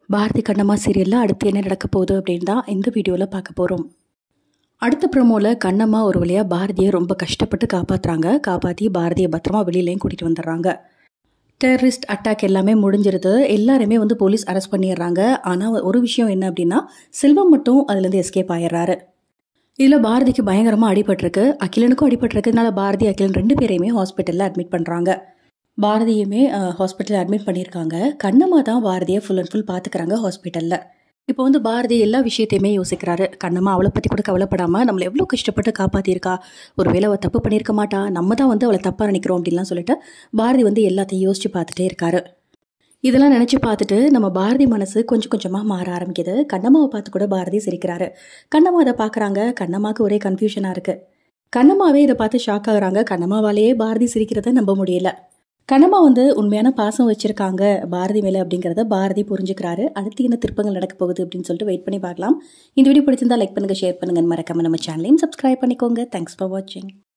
பாரதி கண்ணம்மா சீரியலில் அடுத்து என்ன நடக்க போகுது அப்படின்னு தான் இந்த வீடியோவில் பார்க்க போகிறோம் அடுத்த ப்ரோமோவில் கண்ணம்மா ஒரு வழியாக பாரதியை ரொம்ப கஷ்டப்பட்டு காப்பாற்றுறாங்க காப்பாற்றி பாரதியை பத்திரமா வெளியிலையும் கூட்டிகிட்டு வந்துடுறாங்க டெரரிஸ்ட் அட்டாக் எல்லாமே முடிஞ்சிருது எல்லாருமே வந்து போலீஸ் அரெஸ்ட் பண்ணிடுறாங்க ஆனால் ஒரு விஷயம் என்ன அப்படின்னா செல்வம் மட்டும் அதுலேருந்து எஸ்கேப் ஆயிடுறாரு இதில் பாரதிக்கு பயங்கரமாக அடிபட்டிருக்கு அகிலனுக்கும் அடிபட்டிருக்கு இதனால பாரதி அகிலன் ரெண்டு பேரையுமே ஹாஸ்பிட்டலில் அட்மிட் பண்ணுறாங்க பாரதியுமே ஹாஸ்பிட்டலில் அட்மிட் பண்ணியிருக்காங்க கண்ணம்மா தான் பாரதியை ஃபுல் அண்ட் ஃபுல் பார்த்துக்கிறாங்க ஹாஸ்பிட்டலில் இப்போ வந்து பாரதி எல்லா விஷயத்தையுமே யோசிக்கிறாரு கண்ணம்மா அவளை பற்றி கூட கவலைப்படாமல் நம்மளை எவ்வளோ கஷ்டப்பட்டு காப்பாற்றியிருக்கா ஒரு வேளை அவள் தப்பு பண்ணியிருக்க மாட்டா நம்ம தான் வந்து அவளை தப்பாக நினைக்கிறோம் அப்படின்லாம் சொல்லிட்டு பாரதி வந்து எல்லாத்தையும் யோசிச்சு பார்த்துட்டே இருக்காரு இதெல்லாம் நினச்சி பார்த்துட்டு நம்ம பாரதி மனசு கொஞ்சம் கொஞ்சமாக மாற ஆரம்பிக்குது கண்ணம்மாவை பார்த்து கூட பாரதி சிரிக்கிறாரு கண்ணம்மா அதை பார்க்குறாங்க கண்ணம்மாவுக்கு ஒரே கன்ஃபியூஷனாக இருக்குது கண்ணம்மாவே இதை பார்த்து ஷாக் ஆகுறாங்க கண்ணம்மாவாலேயே பாரதி சிரிக்கிறத நம்ப முடியல கண்ணம்மா வந்து உண்மையான பாசம் வச்சிருக்காங்க பாரதி மேலே அப்படிங்கிறத பாரதி புரிஞ்சுக்கிறாரு அடுத்து என்ன திருப்பங்கள் நடக்க போகுது அப்படின்னு சொல்லிட்டு வெயிட் பண்ணி பார்க்கலாம் இந்த வீடியோ பிடிச்சிருந்தா லைக் பண்ணுங்கள் ஷேர் பண்ணுங்கள் மறக்காம நம்ம சேனலையும் சப்ஸ்கிரைப் பண்ணிக்கோங்க தேங்க்ஸ் ஃபார் வாட்சிங்